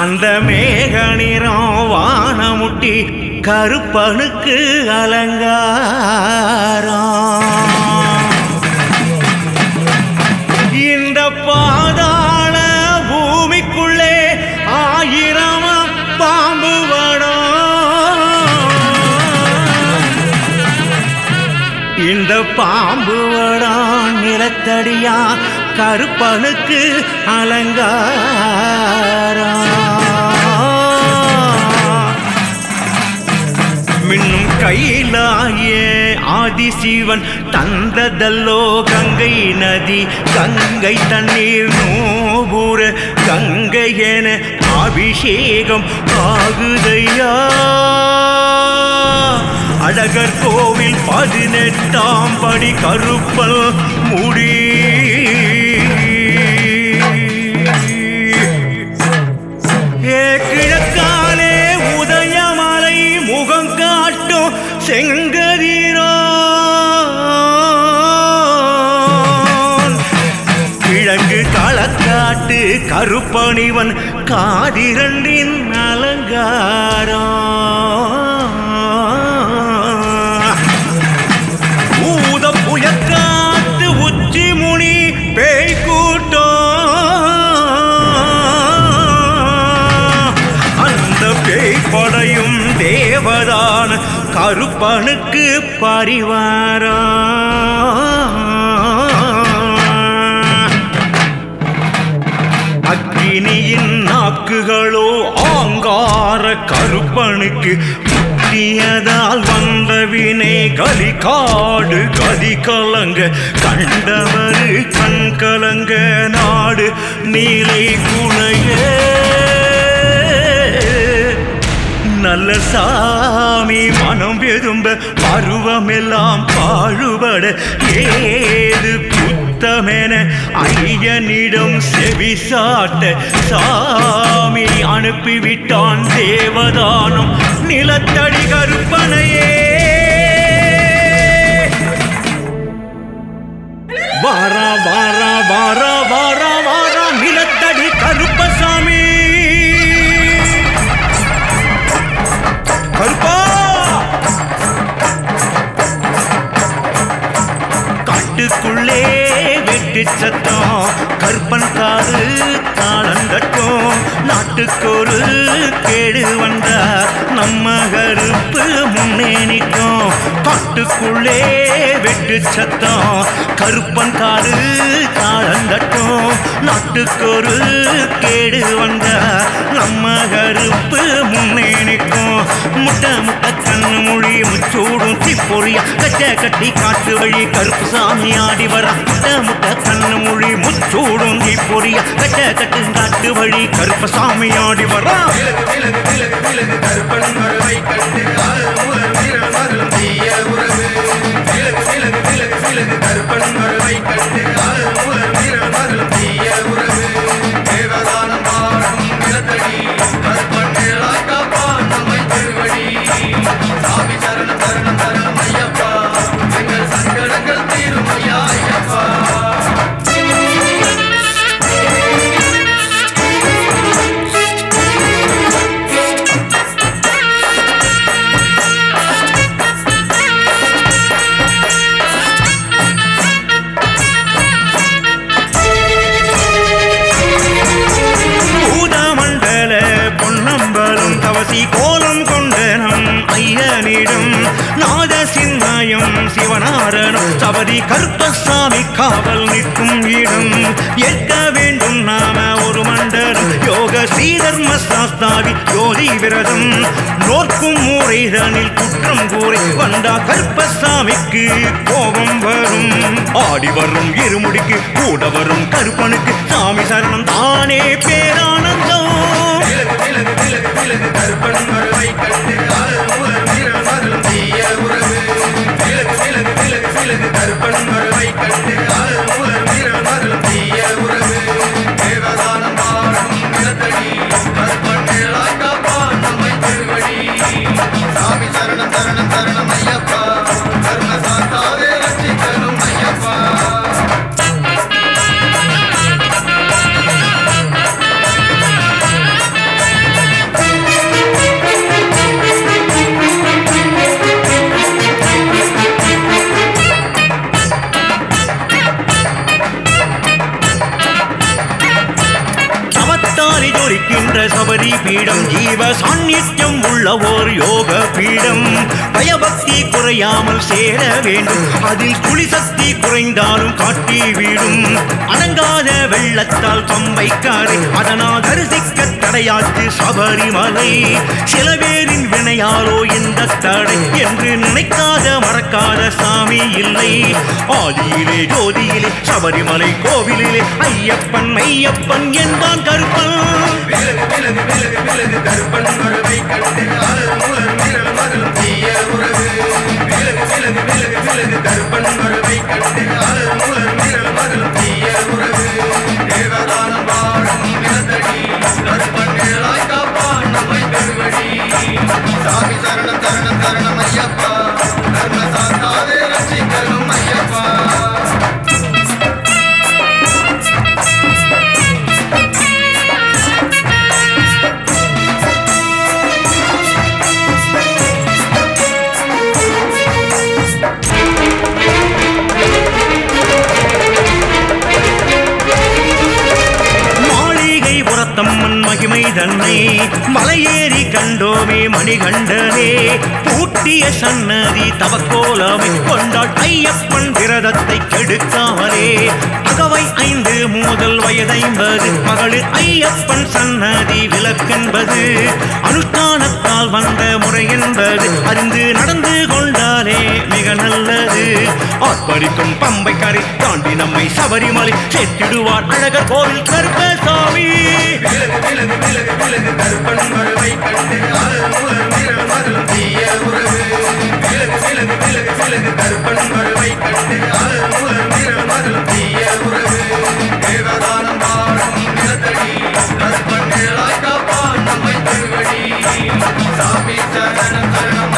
அந்த மேக நிறம் வானமுட்டி கருப்பனுக்கு அலங்காரம் இந்த பாதாள பூமிக்குள்ளே ஆயிரம் பாம்பு வடம் இந்த பாம்பு வடம் நிலத்தடியா கருப்பனுக்கு அலங்காரம் மின்னும் கையிலாயே ஆதிசிவன் தந்ததல்லோ கங்கை நதி கங்கை தண்ணீர் நோபுர கங்கை என அபிஷேகம் ஆகுதையா அழகர் கோவில் பதினெட்டாம் படி கருப்பல் முடி ஏ கிழக்காலே உதயமலை முகம் காட்டும் செங்கதிரோ கிழங்கு களக்காட்டு கருப்பணிவன் காதிரண்டின் அலங்காரம் ஊத புயக்காத்து உச்சி முனி பேய் கூட்டம் அந்த பேய் படையும் தேவதான் கருப்பனுக்கு பரிவாரம் அக்கினியின் நாக்குகளோ ஆங்கார கருப்பனுக்கு முட்டியதால் வந்த வினை கலி காடு கதி கலங்க கண்டவர் கண் கலங்க நாடு நீலை குணைய நல்ல சாமி மனம் விரும்ப பருவமெல்லாம் பாழுபட ஏது புத்தமென ஐயனிடம் செவி சாட்ட சாமி அனுப்பிவிட்டான் தேவதானம் நிலத்தடி கருப்பனையே வாரா வாரா வாரா வாரா வாரா நிலத்தடி கருப்பசாமி கருப்பா காட்டுக்குள்ளே வெட்டு சத்தம் கருப்பன் காது தாளந்தட்டும் நாட்டுக்கொரு கேடு வந்தா நம்ம கருப்பு முன்னே நிற்கும் காட்டுக்குள்ளே வெட்டு சத்தம் கருப்பன் காது தாளந்தட்டும் நாட்டுக்கொரு கேடு வந்தா நம்ம கருப்பு முன்னே நிற்கும் முட்டை முட்டை கண்ணு மொழி முச்சூடும் திப்பொழியா கச்ச கட்டி காட்டு வழி கருப்பு சாமி ஆடி வர முட்டை முட்டை கண்ணு மொழி முச்சூடும் திப்பொழியா கச்ச கட்டு காட்டு வழி கருப்பு சாமி ஆடி வரா விலகு விலகு விலகு விலகு கருப்பன் வரவை கண்டு ஆளுமுலர் வீரர் மகளும் தீய உறவு விலகு விலகு விலகு விலகு கருப்பன் வரவை கண்டு ஆளுமுலர் வீரர் மகளும் தீய உறவு தேவதானம் பாடும் நிலத்தடி கருப்பன் மேலா காப்பான் நம்மை திருவடி சாமி சரணம் சரணம் சரணம் ஐயப்பா எங்கள் சங்கடங்கள் தீரும் ஐயா ஐயப்பா பூதமண்டல பொன்னம்பலம் தவசி கோலம் கொண்ட நம் ஐயனிடம் நாத சின்னாயம் சிவனாரனும் சபதி கருப்பசாமி காவல் நிற்கும் இடம் ஏற்க வேண்டும் நாம ஒரு மண்டலம் யோக ஸ்ரீதர்ம சாஸ்தாவி ஜோதி விரதம் நோக்கும் முறைதனில் குற்றம் கூறி வந்தா கருப்பசாமிக்கு கோபம் வரும் ஆடி வரும் இருமுடிக்கு கூட வரும் கருப்பனுக்கு சாமி சரணம் தானே பேரானந்தம் விலகு விலகு விலகு விலகு கருப்பன் வரவை கண்டு ஆளுமுலர் வீரர் மகளும் தீய உறவு விலகு விலகு விலகு விலகு கருப்பன் வரவை கண்டு ஆளுமுலர் வீரர் மகளும் தீய உறவு தேவதானம் பாடும் நிலத்தடி கருப்பன் மேலா காப்பான் நம்மை திருவடி சாமி சரணம் சரணம் சரணம் ஐயப்பா கர்ம சாத்தாவே ரட்சிக்கணும் ஐயப்பா தீயாரி ஜொலிக்கின்ற சபரி பீடம் ஜீவ சாநித்தியம் உள்ள ஓர் யோக பீடம் பயபக்தி குறையாமல் சேர வேண்டும் அதில் துளி சக்தி குறைந்தாலும் காட்டி வீடும் அடங்காத வெள்ளத்தால் பம்பை காரை அதனால் தரிசிக்க தடையாச்சு சபரிமலை சில பேரின் வினையாலோ இந்த தடை என்று நினைக்காத மறக்காத சாமி இல்லை ஆதியிலே ஜோதியிலே சபரிமலை கோவிலிலே ஐயப்பன் மையப்பன் என்பான் கருப்பன் விலகு விலகு விலகு விலகு கருப்பன் வருவை கண்டு அலர் முலர் விரல் மகளும் தீய உறவு விலகு விலகு விலகு விலகு கருப்பன் வருவை கண்டு அலர் முலர் விரல் மகளும் தீய உறவு தேவதானம் வாழும் நிலத்தடி கருப்பன் நிழலாய் காப்பான் நம்மை பெருவடி சாமி சரணம் சரணம் சரணம் ஐயப்பா தர்ம சாத்தாதே ரட்சிக்கலும் ஐயப்பா மாளிகை புறத்தம்மன் மகிமை தன்னை மலையேறி கண்டோமே மணிகண்டனே பூட்டிய சன்னதி தவக்கோலமை கொண்டாள் ஐயப்பன் விரதத்தை கெடுக்காமலே அகவை ஐந்து முதல் வயதைம்பது மகளிர் ஐயப்பன் சன்னதி விலக்கென்பது அனுஷ்டானத்தால் வந்த முறை என்பது அறிந்து நடந்து கொண்டாலே மிக நல்லது ஆர்ப்பரிக்கும் பம்பை கரை தாண்டி நம்மை சபரிமலை சேர்த்திடுவார் அழகர் கோவில் கருப்பசாமி விலகு விலகு விலகு விலகு கருப்பன் வருவை கண்டு அலர் முலர் விரல் மகளும் தீய உறவு விலகு விலகு விலகு விலகு கருப்பன் வருவை கண்டு அலர் முலர் விரல் மகளும் தீய உறவு தேவதானம் வாழும் நிலத்தடி கருப்பன் நிழலாய் காப்பான் நம்மை பெருவடி சாமி சரணம் சரணம்